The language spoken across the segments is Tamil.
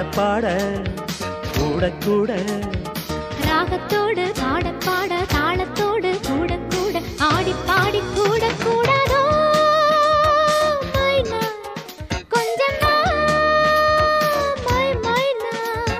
பாட கூட கூட ராகத்தோடு பாட பாட தாளத்தோடு கூட கூட ஆடி பாடி கூட கூடாதோ மைனா கொஞ்சம் மை மைனா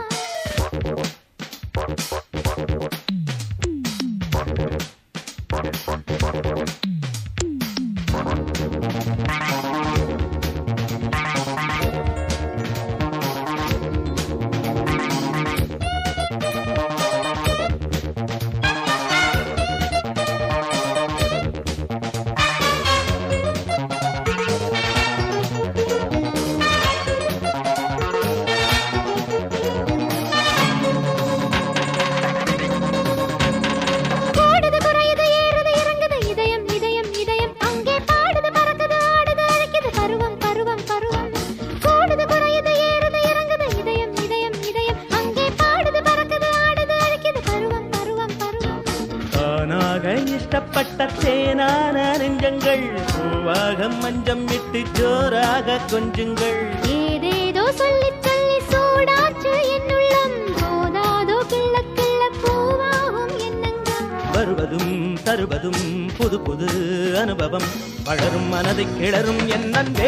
கூடுது குறையுது ஏறுது இறங்குது இதயம் இதயம் இதயம் அங்கே பாடுது பறக்குது ஆடுது அழைக்குது பருவம் பருவம் பருவம் கூடுது குறையுது ஏறுது இறங்குது இதயம் இதயம் இதயம் அங்கே பாடுது பறக்குது ஆடுது அழைக்குது பருவம் பருவம் பருவம் தானாக இஷ்டப்பட்ட தேனான நெஞ்சங்கள் பூவாக மஞ்சம் விட்டு ஜோராக கொஞ்சுங்கள் ஏதேதோ சொல்லி சொல்லி சூடாச்சு என்னுள்ளம் போதாதோ கிள்ள கிள்ள பூவாகும் எண்ணங்கள் வருவதும் தருவதும் புது புது அனுபவம் வளரும் மனதை கிளறும் என் நண்பே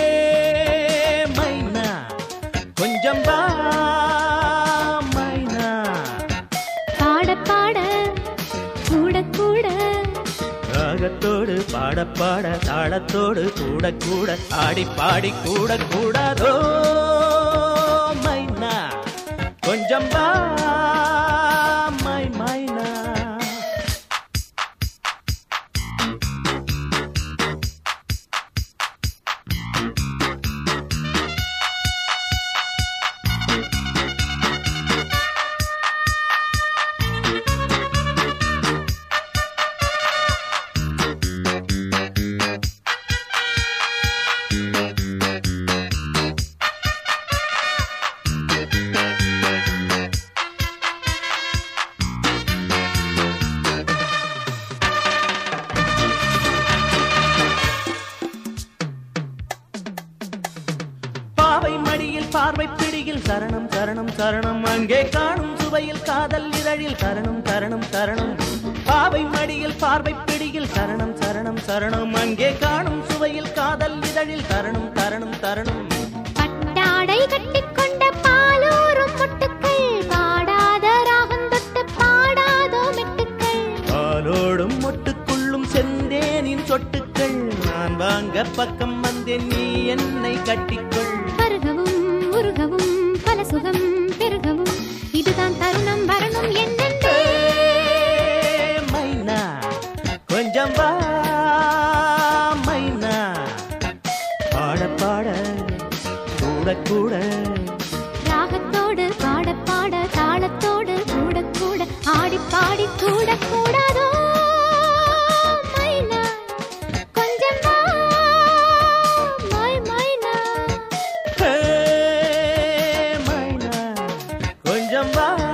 மைனா கொஞ்சம் வா மைனா பாட பாட கூட கூட ராகத்தோடு பாட பாட தாளத்தோடு கூட கூட ஆடி பாடி கூட கூடாதோ மைனா கொஞ்சம் வா மை மைனா பாவை மடியில் பார்வை பிடியில் சரணம் சரணம் சரணம் அங்கே காணும் சுவையில் காதல் இதழில் சரணம் சரணம் சரணம் பாவை மடியில் பார்வை பிடியில் சரணம் சரணம் சரணம் அங்கே காணும் சுவையில் காதல் இதழில் சரணம் சரணம் சரணம் பட்டாடை கட்டிக்கொண்ட பாலூரும் மொட்டுக்கள் பாடாத ராகம் தொட்டு பாடாதோ மெட்டுக்கள் பாலோடும் மொட்டுக்குள்ளும் செந்தேனின் சொட்டுக்கள் நான் வாங்க பக்கம் வந்தேன் நீ என்னை கட்டிக்கொள் பருகவும் உருகவும் பல சுகம் பெருகவும் இதுதான் தருணம் வரணும் என்னென்று ஏ, மைனா கொஞ்சம் வா மைனா பாட பாட கூட கூட ராகத்தோடு பாட பாட தாளத்தோடு கூட கூட ஆடி பாடி கூட கூடாதோ மைனா கொஞ்சம் வா மை மைனா ஏ, மைனா கொஞ்சம் வா